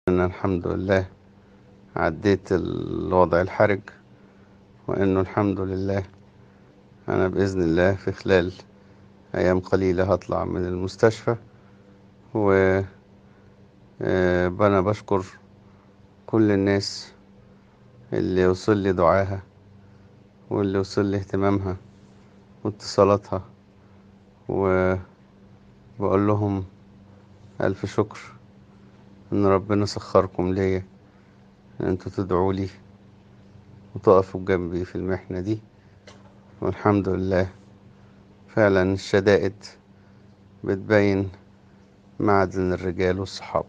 أنا الحمد لله عديت الوضع الحرج وإنه الحمد لله أنا بإذن الله في خلال أيام قليلة هطلع من المستشفى و آه، أنا بشكر كل الناس اللي وصل لي دعاها واللي وصل لي اهتمامها واتصالاتها وبقول لهم ألف شكر إن ربنا سخركم ليا إن انتوا تدعوا لي وتقفوا جنبي في المحنة دي والحمد لله فعلا الشدائد بتبين معدن الرجال والصحاب